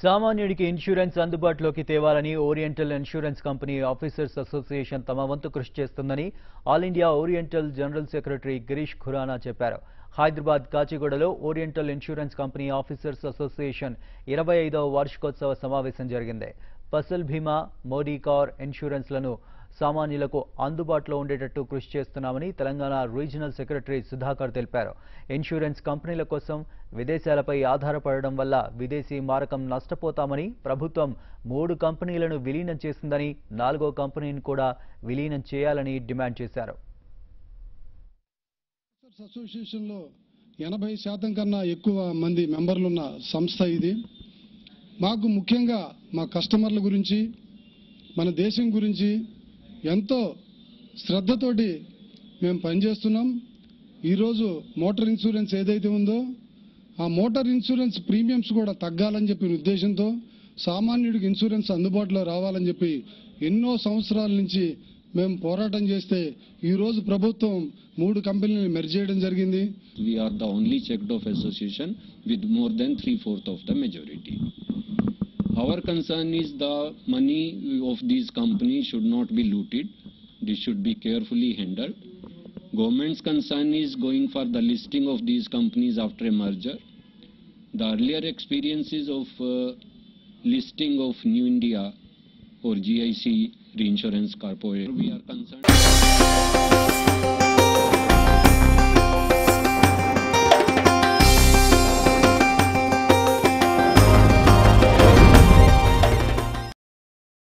సామాన్యుడికి ఇన్సూరెన్స్ అందుబాటులోకి తేవాలని Oriental insurance company officers association తమ వంతు కృషి చేస్తుందని all India Oriental general secretary Girish Khurana చెప్పారు హైదరాబాద్ కాచిగూడలో Oriental insurance company officers association ఇరవై ఐదవ వార్షికోత్సవ సమావేశం జరిగింది ఫసల్ బీమా మోడీ కార్ ఇన్సూరెన్స్లను సామాన్యులకు అందుబాటులో ఉండేటట్టు కృషి చేస్తున్నామని తెలంగాణ రీజనల్ సెక్రటరీ సుధాకర్ తెలిపారు ఇన్సూరెన్స్ కంపెనీల కోసం విదేశాలపై ఆధారపడడం వల్ల విదేశీ మారకం నష్టపోతామని ప్రభుత్వం మూడు కంపెనీలను విలీనం చేసిందని నాలుగో కంపెనీని కూడా విలీనం చేయాలని డిమాండ్ చేశారు డాక్టర్స్ అసోసియేషన్లో ఎనభై శాతం కన్నా ఎక్కువ మంది మెంబర్లున్న సంస్థ ఇది మాకు ముఖ్యంగా మా కస్టమర్ల గురించి మన దేశం గురించి ఎంతో శ్రద్ధతోటి మేము పనిచేస్తున్నాం ఈరోజు మోటార్ ఇన్సూరెన్స్ ఏదైతే ఉందో ఆ మోటార్ ఇన్సూరెన్స్ ప్రీమియమ్స్ కూడా తగ్గాలని చెప్పిన ఉద్దేశంతో సామాన్యుడికి ఇన్సూరెన్స్ అందుబాటులో రావాలని చెప్పి ఎన్నో సంవత్సరాల నుంచి మేము పోరాటం చేస్తే ఈరోజు ప్రభుత్వం మూడు కంపెనీలు మెర్జ్ చేయడం జరిగింది We are the only checked off association with more than three fourth of the majority. Our concern is the money of these companies should not be looted. This should be carefully handled. Government's concern is going for the listing of these companies after a merger. The earlier experiences of uh, listing of New India or GIC Reinsurance Corporation, we are concerned.